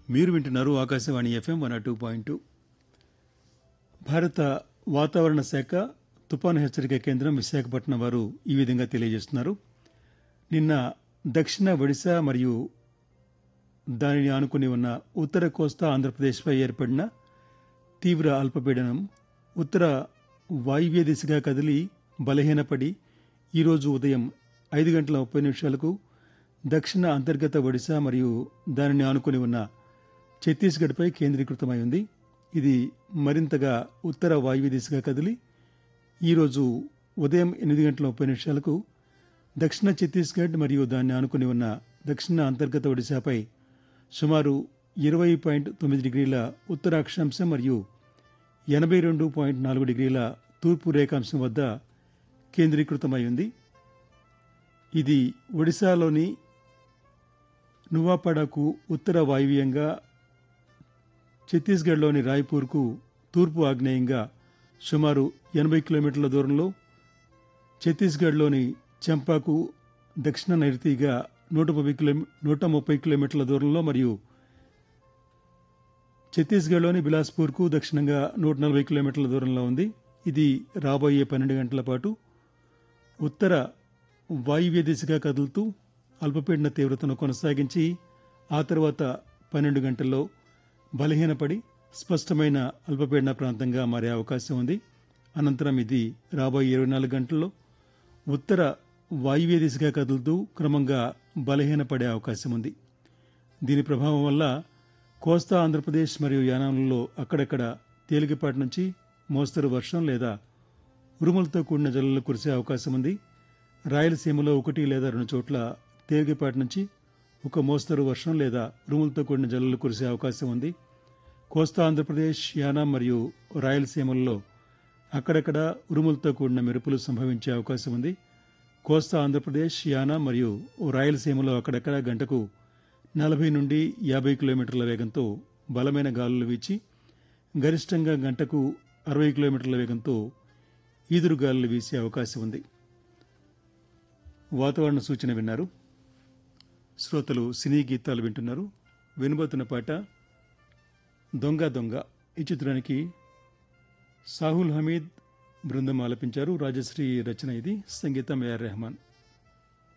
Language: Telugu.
మీరు వింటున్నారు Akashvani FM one two point two భారత వాతావరణ శాఖ తుపాను హెచ్చరిక కేంద్రం విశాఖపట్నం వారు ఈ విధంగా తెలియజేస్తున్నారు నిన్న దక్షిణ ఒడిశా మరియు దానిని ఆనుకుని ఉన్న ఉత్తర కోస్తా ఆంధ్రప్రదేశ్పై ఏర్పడిన తీవ్ర అల్పపీడనం ఉత్తర వాయువ్య దిశగా కదిలి బలహీనపడి ఈరోజు ఉదయం ఐదు గంటల ముప్పై నిమిషాలకు దక్షిణ అంతర్గత ఒడిశా మరియు దానిని ఆనుకుని ఉన్న ఛత్తీస్గఢ్పై కేంద్రీకృతమై ఉంది ఇది మరింతగా ఉత్తర వాయువ్య దిశగా కదిలి ఈరోజు ఉదయం ఎనిమిది గంటల ముప్పై నిమిషాలకు దక్షిణ ఛత్తీస్గఢ్ మరియు దాన్ని ఆనుకుని ఉన్న దక్షిణ అంతర్గత ఒడిశాపై సుమారు ఇరవై పాయింట్ తొమ్మిది డిగ్రీల ఉత్తర అక్షాంశం మరియు ఎనభై రెండు పాయింట్ నాలుగు డిగ్రీల తూర్పు రేఖాంశం వద్ద కేంద్రీకృతమై ఉంది ఇది ఒడిశాలోని నువాపడకు ఉత్తర వాయువ్యంగా ఛత్తీస్గఢ్లోని రాయ్పూర్కు తూర్పు ఆగ్నేయంగా సుమారు ఎనభై కిలోమీటర్ల దూరంలో ఛత్తీస్గఢ్లోని చంపాకు దక్షిణ నైరుతిగా నూట ముప్పై కిలోమీ నూట ముప్పై కిలోమీటర్ల దూరంలో మరియు ఛత్తీస్గఢ్లోని బిలాస్పూర్కు దక్షిణంగా నూట నలభై కిలోమీటర్ల దూరంలో ఉంది ఇది రాబోయే పన్నెండు గంటల పాటు ఉత్తర వాయువ్య దిశగా కదులుతూ అల్పపీడన తీవ్రతను కొనసాగించి ఆ తర్వాత పన్నెండు గంటల్లో బలహీనపడి స్పష్టమైన అల్పపీడన ప్రాంతంగా మారే అవకాశం ఉంది అనంతరం ఇది రాబోయే ఇరవై నాలుగు గంటల్లో ఉత్తర వాయువ్య దిశగా కదులుతూ క్రమంగా బలహీనపడే అవకాశం ఉంది దీని ప్రభావం వల్ల కోస్తా ఆంధ్రప్రదేశ్ మరియు యానాంలలో అక్కడక్కడ తేలికపాటి నుంచి మోస్తరు వర్షం లేదా ఉరుములతో కూడిన జల్లులు కురిసే అవకాశం ఉంది రాయలసీమలో ఒకటి లేదా రెండు చోట్ల తేలికపాటి నుంచి ఒక మోస్తరు వర్షం లేదా ఉరుములతో కూడిన జల్లులు కురిసే అవకాశం ఉంది కోస్తా ఆంధ్రప్రదేశ్ యానాం మరియు రాయలసీమల్లో అక్కడక్కడ ఉరుములతో కూడిన మెరుపులు సంభవించే అవకాశం ఉంది కోస్తా ఆంధ్రప్రదేశ్ యానాం మరియు రాయలసీమలో అక్కడక్కడ గంటకు నలభై నుండి యాభై కిలోమీటర్ల వేగంతో బలమైన గాలులు వీచి గరిష్టంగా గంటకు అరవై కిలోమీటర్ల వేగంతో ఈదురు గాలులు వీసే అవకాశం ఉంది వాతావరణ సూచన విన్నారు శ్రోతలు సినీ గీతాలు వింటున్నారు వినబోతున్న పాట దొంగ దొంగ ఈ చిత్రానికి సాహుల్ హమీద్ బృందం ఆలపించారు రాజశ్రీ రచన ఇది సంగీతం ఏఆర్ రెహమాన్